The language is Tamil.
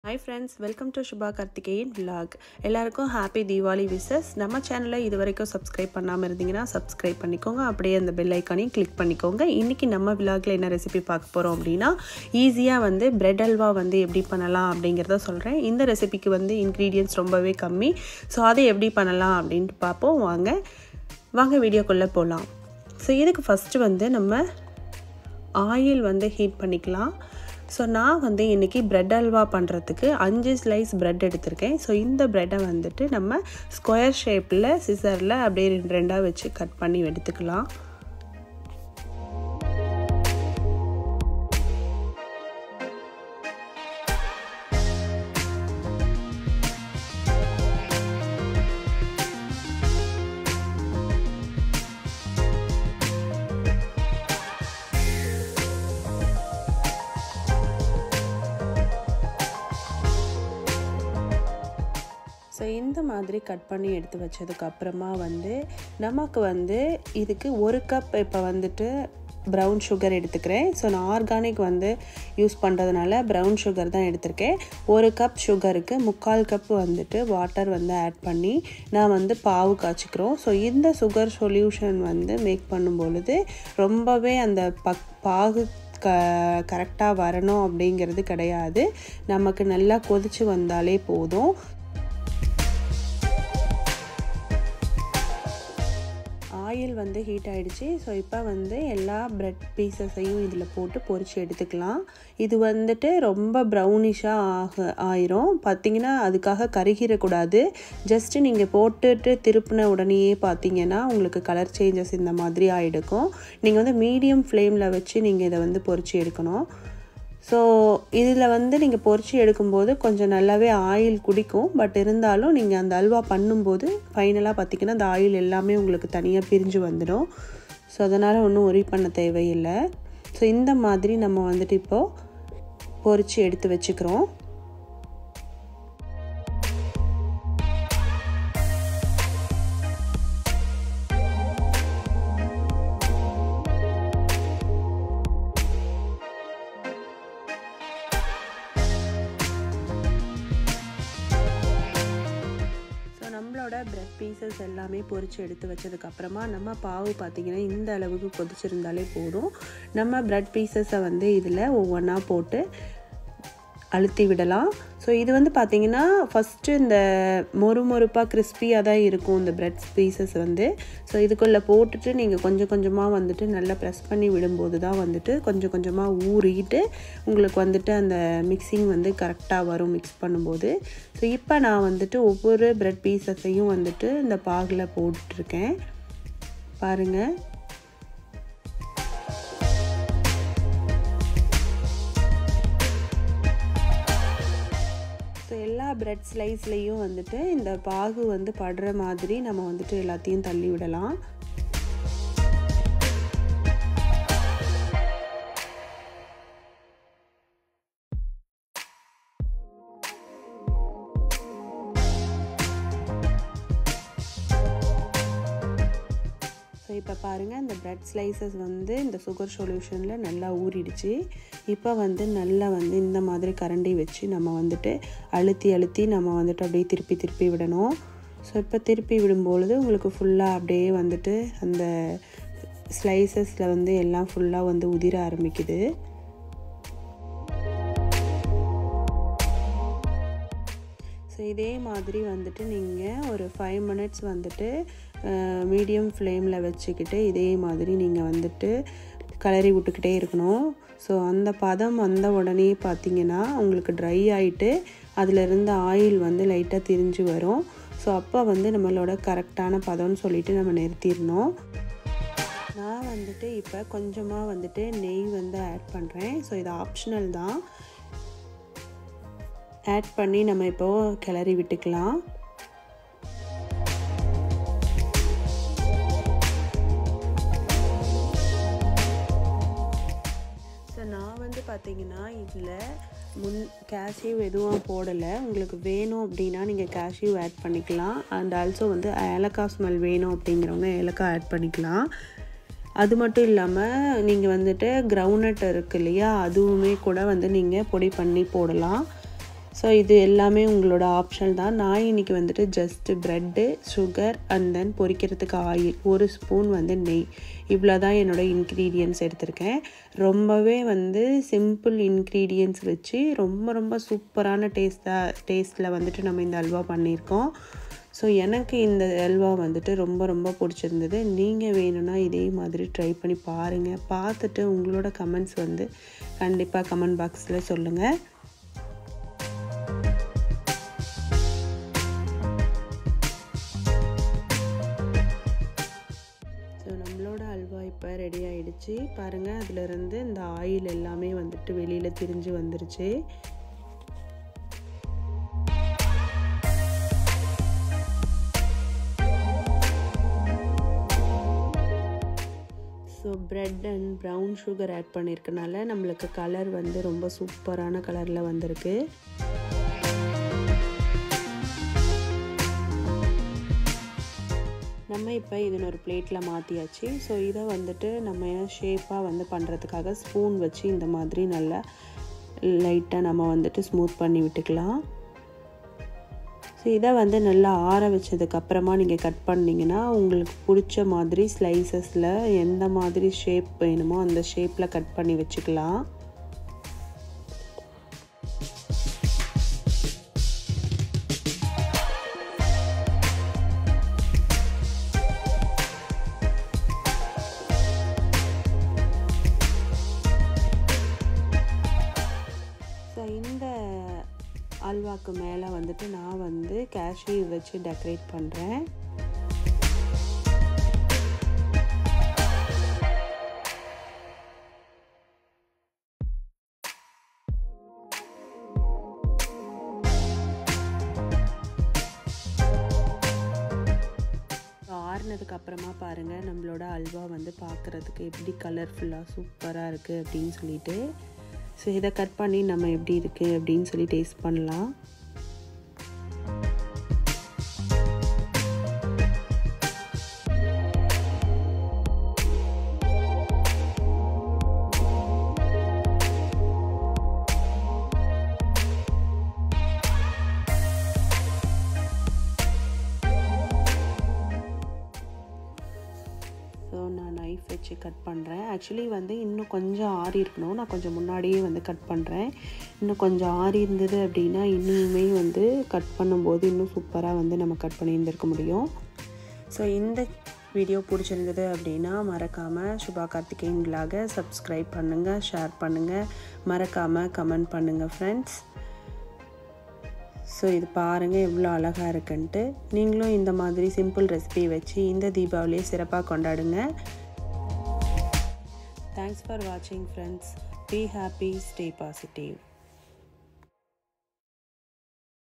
hi friends welcome to Subha Karthikeyan vlog எல்லாருக்கும் ஹாப்பி தீபாவளி விசஸ் நம்ம சேனலை இது வரைக்கும் சப்ஸ்கிரைப் பண்ணாமல் இருந்தீங்கன்னா சப்ஸ்கிரைப் பண்ணிக்கோங்க அப்படியே அந்த பெல் ஐக்கானையும் கிளிக் பண்ணிக்கோங்க இன்றைக்கி நம்ம விலாகில் என்ன ரெசிபி பார்க்க போகிறோம் அப்படின்னா ஈஸியாக வந்து பிரெட் அல்வா வந்து எப்படி பண்ணலாம் அப்படிங்கிறத சொல்கிறேன் இந்த ரெசிபிக்கு வந்து இன்க்ரீடியன்ட்ஸ் ரொம்பவே கம்மி ஸோ அதை எப்படி பண்ணலாம் அப்படின்ட்டு பார்ப்போம் வாங்க வாங்க வீடியோக்குள்ளே போகலாம் ஸோ இதுக்கு ஃபஸ்ட்டு வந்து நம்ம ஆயில் வந்து ஹீட் பண்ணிக்கலாம் ஸோ நான் வந்து இன்றைக்கி ப்ரெட் அல்வா பண்ணுறதுக்கு அஞ்சு ஸ்லைஸ் ப்ரெட் எடுத்திருக்கேன் ஸோ இந்த ப்ரெட்டை வந்துட்டு நம்ம ஸ்கொயர் ஷேப்பில் சிசரில் அப்படியே ரெண்டு ரெண்டாக வச்சு கட் பண்ணி எடுத்துக்கலாம் ஸோ இந்த மாதிரி கட் பண்ணி எடுத்து வச்சதுக்கு அப்புறமா வந்து நமக்கு வந்து இதுக்கு ஒரு கப் இப்போ வந்துட்டு ப்ரௌன் சுகர் எடுத்துக்கிறேன் ஸோ நான் ஆர்கானிக் வந்து யூஸ் பண்ணுறதுனால ப்ரௌன் சுகர் தான் எடுத்திருக்கேன் ஒரு கப் சுகருக்கு முக்கால் கப் வந்துட்டு வாட்டர் வந்து ஆட் பண்ணி நான் வந்து பாவு காய்ச்சிக்கிறோம் ஸோ இந்த சுகர் சொல்யூஷன் வந்து மேக் பண்ணும் பொழுது ரொம்பவே அந்த பக் பாகு க கரெக்டாக வரணும் அப்படிங்கிறது கிடையாது நமக்கு நல்லா கொதித்து வந்தாலே போதும் ஆயில் வந்து ஹீட் ஆகிடுச்சு ஸோ இப்போ வந்து எல்லா ப்ரெட் பீசஸையும் இதில் போட்டு பொரித்து எடுத்துக்கலாம் இது வந்துட்டு ரொம்ப ப்ரௌனிஷாக ஆக ஆயிரும் பார்த்திங்கன்னா அதுக்காக கருகிடக்கூடாது ஜஸ்ட்டு நீங்கள் போட்டுட்டு திருப்பின உடனேயே பார்த்தீங்கன்னா உங்களுக்கு கலர் சேஞ்சஸ் இந்த மாதிரி ஆகிடுக்கும் நீங்கள் வந்து மீடியம் ஃப்ளேமில் வச்சு நீங்கள் இதை வந்து பொரித்து எடுக்கணும் ஸோ இதில் வந்து நீங்கள் பொரிச்சு எடுக்கும்போது கொஞ்சம் நல்லாவே ஆயில் குடிக்கும் பட் இருந்தாலும் நீங்கள் அந்த அல்வா பண்ணும்போது ஃபைனலாக பார்த்திங்கன்னா அந்த ஆயில் எல்லாமே உங்களுக்கு தனியாக பிரிஞ்சு வந்துடும் ஸோ அதனால் ஒன்றும் ஒரி பண்ண தேவையில்லை ஸோ இந்த மாதிரி நம்ம வந்துட்டு இப்போது பொரித்து எடுத்து வச்சுக்கிறோம் நம்மளோட பிரெட் பீசஸ் எல்லாமே பொரித்து எடுத்து வச்சதுக்கப்புறமா நம்ம பாவு பார்த்திங்கன்னா இந்த அளவுக்கு கொதிச்சிருந்தாலே போதும் நம்ம பிரெட் பீசஸை வந்து இதில் ஒவ்வொன்றா போட்டு அழுத்தி விடலாம் ஸோ இது வந்து பார்த்திங்கன்னா ஃபஸ்ட்டு இந்த மொறு மொறுப்பாக கிறிஸ்பியாக தான் இருக்கும் இந்த பிரெட் பீசஸ் வந்து ஸோ இதுக்குள்ளே போட்டுட்டு நீங்கள் கொஞ்சம் கொஞ்சமாக வந்துட்டு நல்லா ப்ரெஸ் பண்ணி விடும்போது தான் வந்துட்டு கொஞ்சம் கொஞ்சமாக ஊறிட்டு உங்களுக்கு வந்துட்டு அந்த மிக்சிங் வந்து கரெக்டாக வரும் மிக்ஸ் பண்ணும்போது ஸோ இப்போ நான் வந்துட்டு ஒவ்வொரு பிரெட் பீசஸையும் வந்துட்டு இந்த பாகில் போட்டுருக்கேன் பாருங்கள் ஸோ எல்லா பிரெட் ஸ்லைஸ்லேயும் வந்துட்டு இந்த பாகு வந்து படுற மாதிரி நம்ம வந்துட்டு எல்லாத்தையும் தள்ளி விடலாம் ஸோ இப்போ பாருங்கள் இந்த ப்ரெட் ஸ்லைசஸ் வந்து இந்த சுகர் சொல்யூஷனில் நல்லா ஊறிடுச்சு இப்போ வந்து நல்லா வந்து இந்த மாதிரி கரண்டி வச்சு நம்ம வந்துட்டு அழுத்தி அழுத்தி நம்ம வந்துட்டு அப்படியே திருப்பி திருப்பி விடணும் ஸோ இப்போ திருப்பி விடும்பொழுது உங்களுக்கு ஃபுல்லாக அப்படியே வந்துட்டு அந்த ஸ்லைசஸில் வந்து எல்லாம் ஃபுல்லாக வந்து உதிர ஆரம்பிக்குது ஸோ இதே மாதிரி வந்துட்டு நீங்கள் ஒரு ஃபைவ் மினிட்ஸ் வந்துட்டு மீடியம் ஃப்ளேமில் வச்சுக்கிட்டு இதே மாதிரி நீங்கள் வந்துட்டு கலரி விட்டுக்கிட்டே இருக்கணும் ஸோ அந்த பதம் வந்த உடனே பார்த்தீங்கன்னா உங்களுக்கு ட்ரை ஆகிட்டு அதில் இருந்த ஆயில் வந்து லைட்டாக திரிஞ்சு வரும் ஸோ அப்போ வந்து நம்மளோட கரெக்டான பதம்னு சொல்லிட்டு நம்ம நிறுத்திடணும் நான் வந்துட்டு இப்போ கொஞ்சமாக வந்துட்டு நெய் வந்து ஆட் பண்ணுறேன் ஸோ இது ஆப்ஷனல் தான் ஆட் பண்ணி நம்ம இப்போது கிளறி விட்டுக்கலாம் ஸோ நான் வந்து பார்த்தீங்கன்னா இதில் முன் கேஷ்யூ எதுவும் போடலை உங்களுக்கு வேணும் அப்படின்னா நீங்கள் கேஷ்யூ ஆட் பண்ணிக்கலாம் அண்ட் ஆல்சோ வந்து ஏலக்காய் ஸ்மெல் வேணும் அப்படிங்கிறவங்க ஏலக்காய் ஆட் பண்ணிக்கலாம் அது மட்டும் இல்லாமல் நீங்கள் வந்துட்டு கிரவுனட் இருக்கு இல்லையா அதுவுமே கூட வந்து நீங்கள் பொடி பண்ணி போடலாம் ஸோ இது எல்லாமே உங்களோட ஆப்ஷன் தான் நான் இன்றைக்கி வந்துட்டு just bread sugar and then பொரிக்கிறதுக்கு ஆயில் ஒரு ஸ்பூன் வந்து நெய் இவ்வளோ தான் என்னோடய இன்க்ரீடியன்ஸ் எடுத்திருக்கேன் ரொம்பவே வந்து சிம்பிள் இன்க்ரீடியன்ஸ் வச்சு ரொம்ப ரொம்ப சூப்பரான டேஸ்ட்டாக டேஸ்ட்டில் வந்துட்டு நம்ம இந்த அல்வா பண்ணியிருக்கோம் ஸோ எனக்கு இந்த அல்வா வந்துட்டு ரொம்ப ரொம்ப பிடிச்சிருந்தது நீங்கள் வேணும்னா இதே மாதிரி ட்ரை பண்ணி பாருங்கள் பார்த்துட்டு உங்களோட கமெண்ட்ஸ் வந்து கண்டிப்பாக கமெண்ட் பாக்ஸில் சொல்லுங்கள் ஸோ நம்மளோட அல்வா இப்போ ரெடி ஆகிடுச்சு பாருங்கள் அதிலிருந்து இந்த ஆயில் எல்லாமே வந்துட்டு வெளியில் திரிஞ்சு வந்துருச்சு so bread and brown sugar add பண்ணியிருக்கனால நம்மளுக்கு கலர் வந்து ரொம்ப சூப்பரான கலரில் வந்திருக்கு நம்ம இப்போ இதன் ஒரு பிளேட்டில் மாற்றியாச்சு ஸோ இதை வந்துட்டு நம்ம ஷேப்பாக வந்து பண்ணுறதுக்காக ஸ்பூன் வச்சு இந்த மாதிரி நல்லா லைட்டாக நம்ம வந்துட்டு ஸ்மூத் பண்ணி விட்டுக்கலாம் ஸோ இதை வந்து நல்லா ஆற வச்சதுக்கப்புறமா நீங்கள் கட் பண்ணிங்கன்னா உங்களுக்கு பிடிச்ச மாதிரி ஸ்லைசஸில் எந்த மாதிரி ஷேப் வேணுமோ அந்த ஷேப்பில் கட் பண்ணி வச்சுக்கலாம் ஸோ இந்த அல்வாக்கு மேலே வந்துட்டு நான் வந்து கேஷ்யூ வச்சு டெக்கரேட் பண்ணுறேன் ஆறுனதுக்கு அப்புறமா பாருங்கள் நம்மளோட அல்வா வந்து பார்க்குறதுக்கு எப்படி கலர்ஃபுல்லாக சூப்பராக இருக்குது அப்படின்னு சொல்லிட்டு ஸோ இதை கட் பண்ணி நம்ம எப்படி இருக்குது அப்படின்னு சொல்லி டேஸ்ட் பண்ணலாம் ஸோ நான் நைஃப் வச்சு கட் பண்ணுறேன் ஆக்சுவலி வந்து இன்னும் கொஞ்சம் ஆறி இருக்கணும் நான் கொஞ்சம் முன்னாடியே வந்து கட் பண்ணுறேன் இன்னும் கொஞ்சம் ஆறி இருந்தது அப்படின்னா இன்னுமே வந்து கட் பண்ணும்போது இன்னும் சூப்பராக வந்து நம்ம கட் பண்ணியிருந்திருக்க முடியும் ஸோ இந்த வீடியோ பிடிச்சிருந்தது அப்படின்னா மறக்காமல் சுபா கார்த்திகேயன் விலாக சப்ஸ்கிரைப் பண்ணுங்கள் ஷேர் பண்ணுங்கள் மறக்காமல் கமெண்ட் பண்ணுங்கள் ஃப்ரெண்ட்ஸ் ஸோ இது பாருங்கள் எவ்வளோ அழகாக இருக்குன்ட்டு நீங்களும் இந்த மாதிரி சிம்பிள் ரெசிபி வச்சு இந்த தீபாவளியை சிறப்பாக கொண்டாடுங்க தேங்க்ஸ் ஃபார் வாட்சிங் friends be happy stay positive